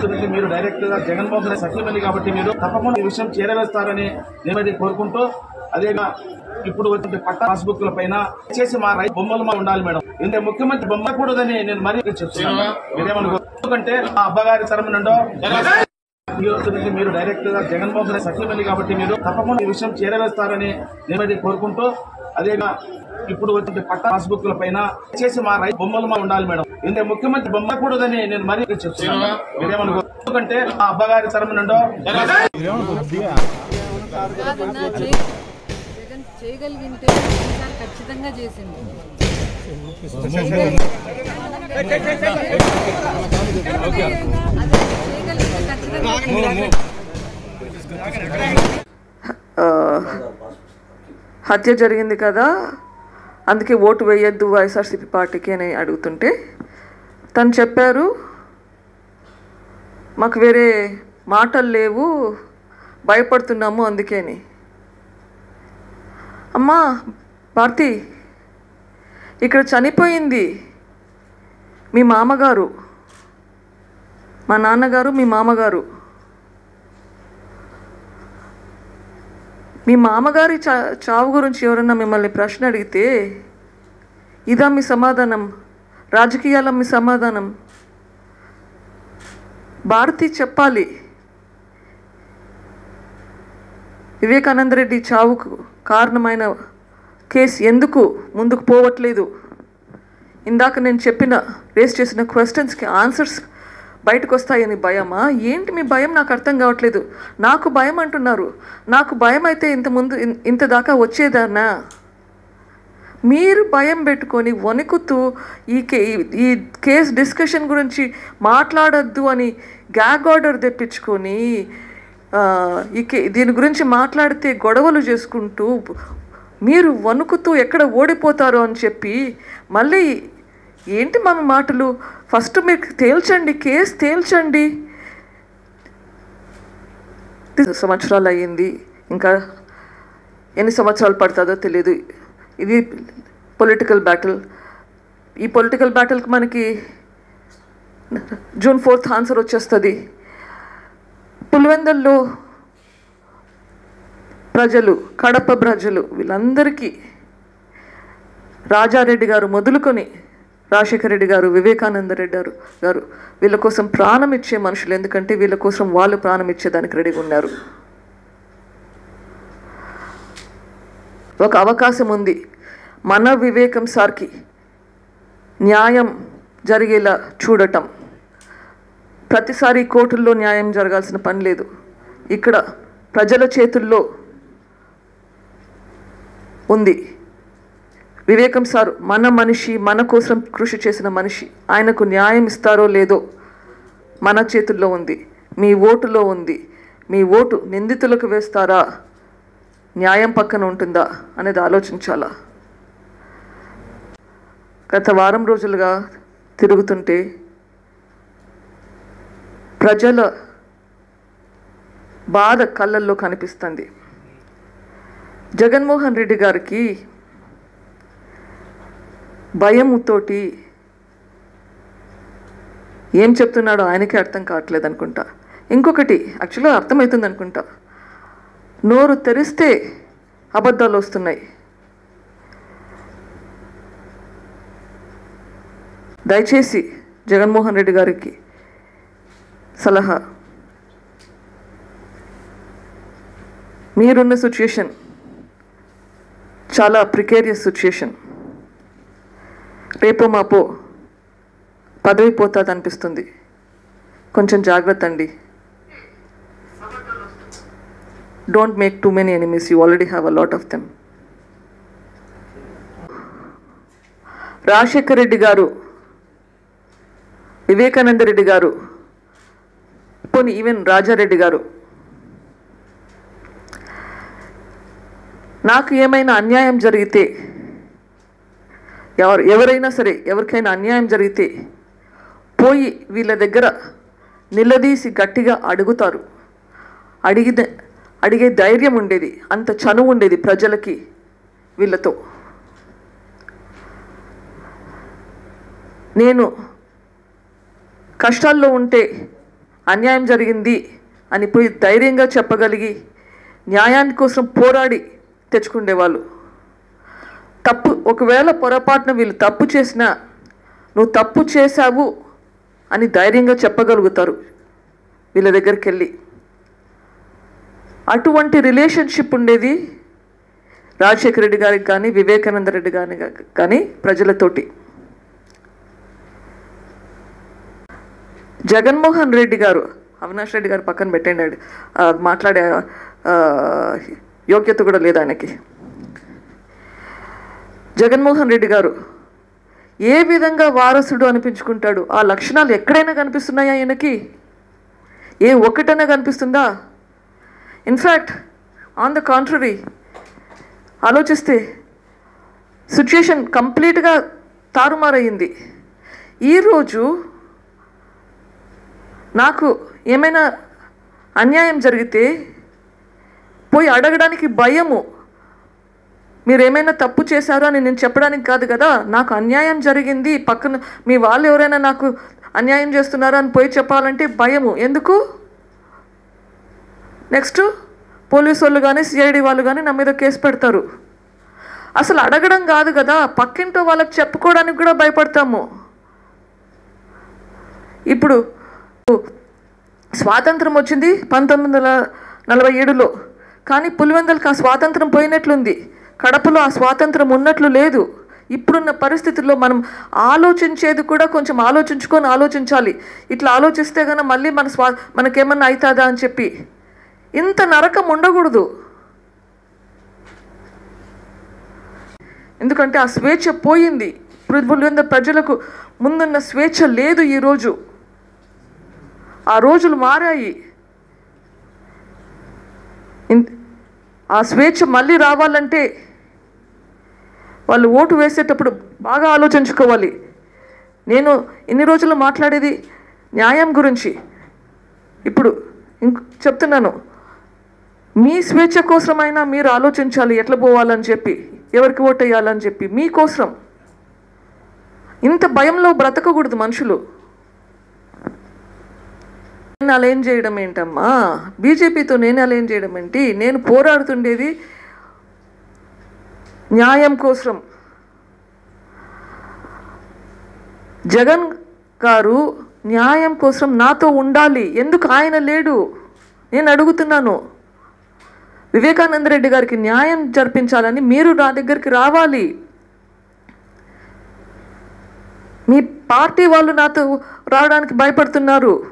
గురించి మీరు డైరెక్ట్ గా జగన్మోహన్ రెడ్డి సచివమని కాబట్టి మీరు తప్పకుండా ఈ విషయం చేరవేస్తారని నేను అది కోరుకుంటూ అదేగా ఇప్పుడు వచ్చిన పట్ట పాస్బుక్ల పైన చేసి మా రైతు బొమ్మలు మా ఉండాలి మేడం ఎందుకంటే ముఖ్యమంత్రి బొమ్మ కూడదని నేను మరీ చెప్తున్నాను మీరేమనుకో ఎందుకంటే మా అబ్బగారి తరపు నుండో ఈ రోజు నుంచి మీరు డైరెక్ట్ గా జగన్మోహన్ రెడ్డి సచివమని కాబట్టి మీరు తప్పకుండా ఈ విషయం చేరవేస్తారని నేను అది కోరుకుంటూ అదేగా ఇప్పుడు వచ్చిన పట్ట పాస్బుక్ల పైన చేసి మా రైతు బొమ్మలు మా ఉండాలి మేడం ఎందుకంటే ముఖ్యమంత్రి బొమ్మ కూడదని నేను మరీ చెప్తున్నాను మీరేమనుకో ఎందుకంటే మా అబ్బగారి తరపు నుండో కాదన్నా చేయ- జగన్ చేయగలిగింటే ఈసారి ఖచ్చితంగా చేసింది అదే చేయగలిగితే ఖచ్చితంగా ఆ, హత్య జరిగింది కదా అందుకే ఓటు వేయొద్దు వైఎస్ఆర్సీపీ పార్టీకి అని అడుగుతుంటే తను చెప్పారు మాకు వేరే మాటలు లేవు భయపడుతున్నాము అందుకేని అమ్మా భారతి ఇక్కడ చనిపోయింది మీ మామగారు మా నాన్నగారు మీ మామగారు మీ మామగారి చా చావు గురించి ఎవరన్నా మిమ్మల్ని ప్రశ్న అడిగితే ఇదా మీ సమాధానం రాజకీయాల మీ సమాధానం భారతి చెప్పాలి వివేకానంద రెడ్డి చావుకు కారణమైన కేసు ఎందుకు ముందుకు పోవట్లేదు ఇందాక నేను చెప్పిన రేస్ చేసిన క్వశ్చన్స్కి ఆన్సర్స్ బయటకు వస్తాయని భయమా ఏంటి మీ భయం నాకు అర్థం కావట్లేదు నాకు భయం అంటున్నారు నాకు భయం అయితే ఇంత ముందు ఇన్- ఇంత దాకా వచ్చేదానా మీరు భయం పెట్టుకొని వణుకుతూ ఈ కే ఈ కేస్ డిస్కషన్ గురించి మాట్లాడొద్దు అని గ్యాగ్ ఆర్డర్ తెప్పించుకొని ఆ, ఈ కే దీని గురించి మాట్లాడితే గొడవలు చేసుకుంటూ మీరు వణుకుతూ ఎక్కడ ఓడిపోతారో అని చెప్పి మళ్ళీ ఏంటి మా మాటలు ఫస్ట్ మీరు తేల్చండి కేసు తేల్చండి సంవత్సరాలు అయ్యింది ఇంకా ఎన్ని సంవత్సరాలు పడుతుందో తెలియదు ఇది పొలిటికల్ బ్యాటిల్ ఈ పొలిటికల్ బ్యాటిల్కి మనకి జూన్ ఫోర్త్ ఆన్సర్ వచ్చేస్తుంది పులివెందల్లో ప్రజలు కడప ప్రజలు వీళ్ళందరికీ రాజారెడ్డి గారు మొదలుకొని రాజశేఖర రెడ్డి గారు వివేకానంద రెడ్డి గారు గారు వీళ్ళ కోసం ప్రాణం ఇచ్చే మనుషులు ఎందుకంటే వీళ్ళ కోసం వాళ్ళు ప్రాణం ఇచ్చేదానికి రెడీగా ఉన్నారు ఒక అవకాశం ఉంది మన వివేకం సార్కి న్యాయం జరిగేలా చూడటం ప్రతిసారి కోర్టుల్లో న్యాయం జరగాల్సిన పని లేదు ఇక్కడ ప్రజల చేతుల్లో ఉంది వివేకం సార్ మన మనిషి మన కోసం కృషి చేసిన మనిషి ఆయనకు న్యాయం ఇస్తారో లేదో మన చేతుల్లో ఉంది మీ ఓటులో ఉంది మీ ఓటు నిందితులకు వేస్తారా న్యాయం పక్కన ఉంటుందా అనేది ఆలోచించాలా గత వారం రోజులుగా తిరుగుతుంటే ప్రజల బాధ కళ్ళల్లో కనిపిస్తుంది జగన్మోహన్ రెడ్డి గారికి భయముతోటి ఏం చెప్తున్నాడో ఆయనకే అర్థం కావట్లేదు అనుకుంటా ఇంకొకటి యాక్చువల్గా అర్థమవుతుంది అనుకుంటా నోరు తెరిస్తే అబద్ధాలు వస్తున్నాయి దయచేసి జగన్మోహన్ రెడ్డి గారికి సలహా మీరున్న సిచ్యుయేషన్ చాలా ప్రికేరియస్ సిచ్యుయేషన్ రేపో మాపో పదవి పోతుంది అనిపిస్తుంది కొంచెం జాగ్రత్త అండి don't make too many enemies you already have a lot of them Rajasekhar Reddy garu Vivekananda Reddy గారు పోనీ ఈవెన్ రాజారెడ్డి గారు నాకు ఏమైనా అన్యాయం జరిగితే ఎవరు ఎవరైనా సరే ఎవరికైనా అన్యాయం జరిగితే పోయి వీళ్ళ దగ్గర నిలదీసి గట్టిగా అడుగుతారు అడిగిన అడిగే ధైర్యం ఉండేది అంత చనువు ఉండేది ప్రజలకి వీళ్ళతో నేను కష్టాల్లో ఉంటే అన్యాయం జరిగింది అని పోయి ధైర్యంగా చెప్పగలిగి న్యాయాని కోసం పోరాడి తెచ్చుకునేవాళ్ళు తప్పు ఒకవేళ పొరపాటున వీళ్ళు తప్పు చేసినా నువ్వు తప్పు చేశావు అని ధైర్యంగా చెప్పగలుగుతారు వీళ్ళ దగ్గరికి వెళ్ళి అటువంటి రిలేషన్షిప్ ఉండేది రాజశేఖర రెడ్డి గారికి కానీ వివేకానంద రెడ్డి గారి కానీ ప్రజలతోటి జగన్మోహన్ రెడ్డి గారు అవినాష్ రెడ్డి గారు పక్కన పెట్టండి ఆ, మాట్లాడే ఆ, యోగ్యత కూడా లేదు ఆయనకి జగన్మోహన్ రెడ్డి గారు ఏ విధంగా వారసుడు అనిపించుకుంటాడు ఆ లక్షణాలు ఎక్కడైనా కనిపిస్తున్నాయా ఆయనకి ఏ ఒక్కటైనా కనిపిస్తుందా ఇన్ఫ్యాక్ట్ ఆన్ ద కాంట్రరీ ఆలోచిస్తే సిచ్యుయేషన్ కంప్లీట్గా తారుమారయ్యింది ఈరోజు నాకు ఏమైనా అన్యాయం జరిగితే పోయి అడగడానికి భయము మీరు ఏమైనా తప్పు చేశారో అని నేను చెప్పడానికి కాదు కదా నాకు అన్యాయం జరిగింది పక్కన మీ వాళ్ళు ఎవరైనా నాకు అన్యాయం చేస్తున్నారో అని పోయి చెప్పాలంటే భయము ఎందుకు నెక్స్ట్ పోలీసు వాళ్ళు కానీ సిఐడి వాళ్ళు కానీ నా మీద కేసు పెడతారు అసలు అడగడం కాదు కదా పక్కింటో వాళ్ళకి చెప్పుకోవడానికి కూడా భయపడతాము ఇప్పుడు స్వాతంత్రం వచ్చింది పంతొమ్మిది వందల నలభై ఏడులో కానీ పులివెందలకు ఆ స్వాతంత్రం పోయినట్లుంది కడపలో ఆ స్వాతంత్రం ఉన్నట్లు లేదు ఇప్పుడున్న పరిస్థితుల్లో మనం ఆలోచించేది కూడా కొంచెం ఆలోచించుకొని ఆలోచించాలి ఇట్లా ఆలోచిస్తే కనుక మళ్ళీ మన స్వా మనకేమన్నా అవుతుందా అని చెప్పి ఇంత నరకం ఉండకూడదు ఎందుకంటే ఆ స్వేచ్ఛ పోయింది పులివెంద ప్రజలకు ముందున్న స్వేచ్ఛ లేదు ఈరోజు ఆ రోజులు మారాయి ఇన్- ఆ స్వేచ్ఛ మళ్ళీ రావాలంటే వాళ్ళు ఓటు వేసేటప్పుడు బాగా ఆలోచించుకోవాలి నేను ఇన్ని రోజులు మాట్లాడేది న్యాయం గురించి ఇప్పుడు ఇంక చెప్తున్నాను మీ స్వేచ్ఛ కోసమైనా మీరు ఆలోచించాలి ఎట్లా పోవాలని చెప్పి ఎవరికి ఓటు వేయాలని చెప్పి మీకోసం ఇంత భయంలో బ్రతకకూడదు మనుషులు నేను అలా ఏం చేయడం ఏంటమ్మా బీజేపీతో నేను అలా ఏం చేయడం ఏంటి నేను పోరాడుతుండేది న్యాయం కోసం జగన్ గారు న్యాయం కోసం నాతో ఉండాలి ఎందుకు ఆయన లేడు నేను అడుగుతున్నాను వివేకానంద రెడ్డి గారికి న్యాయం జరిపించాలని మీరు నా దగ్గరికి రావాలి మీ పార్టీ వాళ్ళు నాతో రావడానికి భయపడుతున్నారు